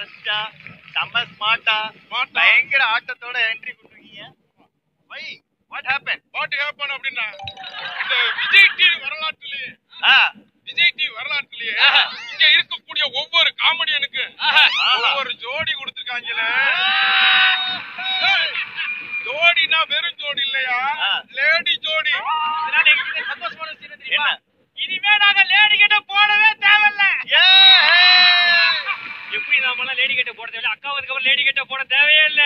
ஃப்ரெஷ்ஷா செம்ம ஸ்மார்ட்டா Smart ஆ? பயங்கர ஆட்டத்தோட என்ட்ரி கொடுத்துருக்கீங்க why what happen what happen அப்படின்னா இந்த விஜய் டிவி வரலாற்றிலேயே ஆ விஜய் டிவி வரலாற்றிலேயே இங்க இருக்கக்கூடிய ஒவ்வொரு காமெடியனுக்கு ஒவ்வொரு ஜோடி கொடுத்துருக்காங்களே ஏய், ஜோடினா வெறும் ஜோடி இல்லையா ஆ. லேடி ஜோடி இதனால எங்களுக்கு சந்தோஷமான விஷயம் என்ன தெரியுமா என்ன இனிமே நாங்க லேடி கிட்ட போடவே தேவையில்ல ஏ எப்படி நாம எல்லாம் லேடி கிட்ட போட தேவையில்ல அக்கா அதுக்கப்புறம் லேடி கிட்ட போட தேவையே இல்ல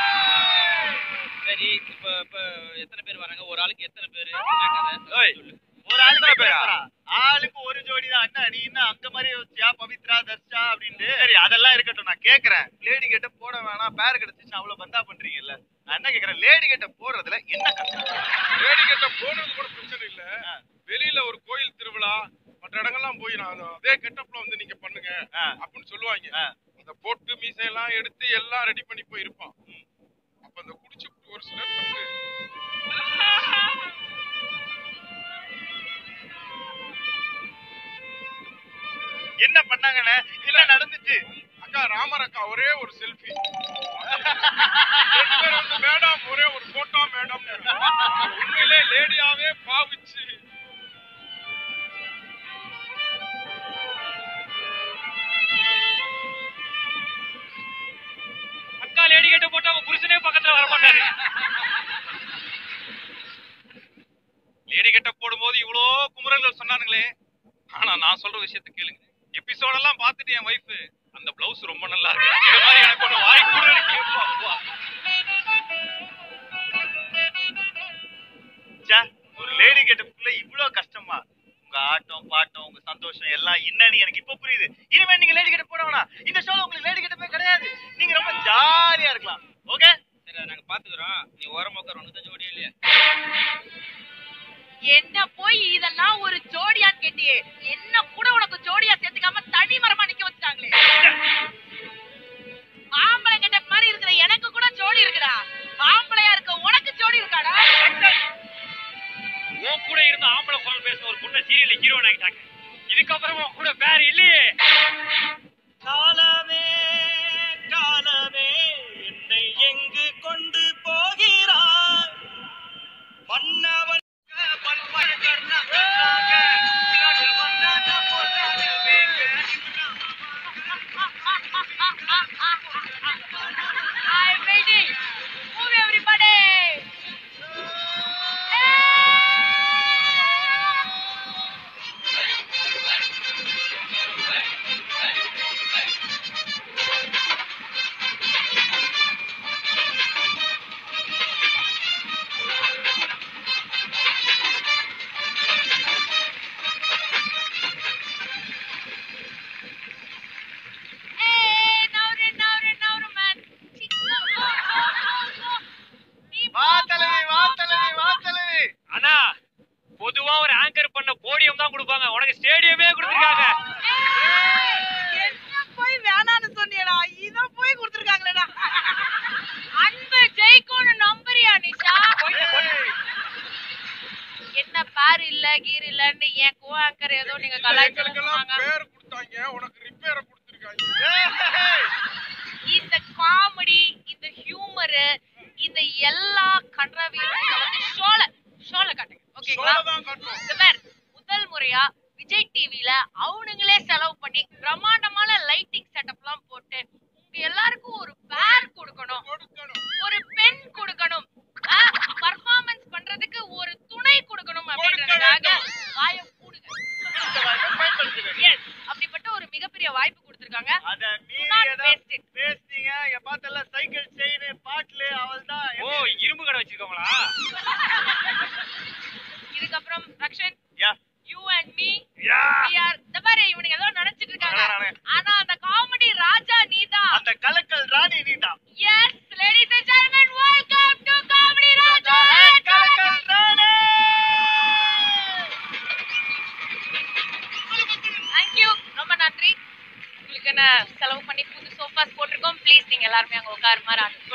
சரி இப்ப இப்ப எத்தனை பேர் வராங்க ஒரு ஆளுக்கு எத்தனை பேர் ஓய், ஒரு ஆள் தான் பேசுறான் ஆளுக்கு ஒரு ஜோடி தான் அண்ணா நீ என்ன அங்க மாதிரி யோசிச்சியா பவித்ரா தர்ஷா அப்படின்ட்டு சரி அதெல்லாம் இருக்கட்டும் நான் கேக்குறேன் லேடி கிட்ட போட வேணாம் பேர் கிடைச்சிச்சு அவ்வளவு பந்தா பண்றீங்கல்ல நான் என்ன கேக்குறேன் லேடி கிட்ட போடுறதுல என்ன கஷ்டம் லேடி கிட்ட போடுறது கூட பிரச்சனை இல்ல வெளியில ஒரு கோயில் திருவிழா மற்ற இடங்கள்லாம் போய் நான் அது- அதே கெட்டப்ல வந்து நீங்க பண்ணுங்க ஆ. அப்படின்னு சொல்லுவாங்க ஆ. அந்த போட்டு மீசையெல்லாம் எடுத்து எல்லாம் ரெடி பண்ணி போய் இருப்பான் அப்ப அந்த குடிச்சு ஒரு சிலர் வந்து என்ன பண்ணாங்கண்ணே என்ன நடந்துச்சு அக்கா ராமர் அக்கா ஒரே ஒரு செல்ஃபி வந்து மேடம் ஒரே ஒரு போட்டோ மேடம் உண்மையிலே லேடியாவே பாவிச்சு அக்கா லேடி கிட்ட போட்டு அவங்க புருஷனே பக்கத்துல வர மாட்டாரு லேடி கெட்ட போடும்போது இவ்வளோ குமுறல்கள் சொன்னானுங்களே ஆனா நான் சொல்ற விஷயத்த கேளுங்க எபிசோட் எல்லாம் பார்த்துட்டு என் வைஃப் அந்த பிளவுஸ் ரொம்ப நல்லா இருக்கு இது மாதிரி எனக்கு ஒண்ணு வாங்கி கொடுன்னு கேட்பா. அப்பா. ச்சே, ஒரு லேடி கெட்டப்புக்குள்ள இவ்வளவு கஷ்டமா உங்க ஆட்டம் பாட்டம் உங்க சந்தோஷம் எல்லாம் என்னன்னு எனக்கு இப்ப புரியுது இனிமே நீங்க லேடி கெட்ட போட வேணாம் இந்த ஷோல உங்களுக்கு லேடி கெட்டப்பே கிடையாது நீங்க ரொம்ப ஜாலியா இருக்கலாம் ஓகே சரி அதை நாங்க பாத்துக்கிறோம் நீ ஓரம் உட்கார உனக்கு ஜோடியே இல்லையா என்ன போய் இதெல்லாம் ஒரு ஜோடியான்னு கேட்டியே என்ன கூட உனக்கு ஜோடியா சேர்த்துக்காம தனி மரமா நிக்க வச்சுட்டாங்களே ஆம்பளை கிட்ட மாதிரி இருக்கிற எனக்கு கூட ஜோடி இருக்குடா ஆம்பளையா இருக்க உனக்கு ஜோடி இருக்காடா உன் கூட இருந்த ஆம்பளை குரல் பேசின ஒரு பொண்ணை சீரியல்ல ஹீரோன் ஆகிட்டாங்க இதுக்கப்புறம் உன் கூட வேற இல்லையே காலமே காலமே என்னை எங்கு கொண்டு போகிறாய் மன்னவன் I'm waiting. Move everybody. Hey, நவுரு, நவுரு, நவுரு, man. சி, no, no, no, no, no. நீ வா தலைவி வா தலைவி வா தலைவி ஆனா பொதுவா ஒரு ஆங்கர் பண்ண போடியம் தான் கொடுப்பாங்க உனக்கு ஸ்டேடியமே கொடுத்துருக்காங்க என்ன போய் வேணான்னு சொன்னியடா இத போய் கொடுத்துருக்காங்களேடா அன்பு ஜெயிக்கும்னு நம்புறியா நிஷா என்ன பாரு இல்ல கீர் இல்லன்னு என் கோ ஆங்கர் ஏதோ நீங்க கலாய்ச்சலாம் எங்களுக்கெல்லாம் பேர் கொடுத்தாங்க உனக்கு ரிப்பேரை கொடுத்துருக்காங்க இந்த காமெடி இந்த ஹியூமர் இந்த எல்லா கன்றாவியும் நீங்க வந்து ஷோல ஷோல காட்டுங்க ஓகேங்களா தான் காட்டணும் இந்த பார், முதல் முறையா விஜய் டிவில அவனுங்களே செலவு பண்ணி பிரம்மாண்டமான லைட்டிங் செட்டப்லாம் போட்டு உங்க எல்லாருக்கும் ஒரு பேர் கொடுக்கணும் கொடுக்கணும் ஒரு பெண் கொடுக்கணும் பர்ஃபார்மன்ஸ் பண்றதுக்கு ஒரு துணை கொடுக்கணும் அப்படின்றதுக்காக வாயை கூடுங்க Yes, அப்படிப்பட்ட ஒரு மிகப்பெரிய வாய்ப்பு கொடுத்திருக்காங்க அத மீறி not ஏதாவது waste it. பேசுனீங்க என் பார்த்தெல்லாம் சைக்கிள் செயின் பாட்டில் அவள் தான் ஓ இரும்பு கடை வச்சிருக்கோங்களா இதுக்கப்புறம் ரக்ஷன் யா யூ அண்ட் மீ யா we are இந்த பாரு இவனுங்க ஏதோ நினைச்சிட்டு இருக்காங்க அதான் நானே. ஆனா அந்த காமெடி ராஜா நீதான் அந்த கலக்கல் ராணி நீதான் Yes, ladies and gentlemen, welcome to Comedy Raja. கலக்கல் ராணி Thank you. ரொம்ப நன்றி உங்களுக்கு என்ன செலவு பண்ணி புது சோஃபாஸ் போட்டிருக்கோம் ப்ளீஸ் நீங்க எல்லாருமே அங்க உட்காருமாறு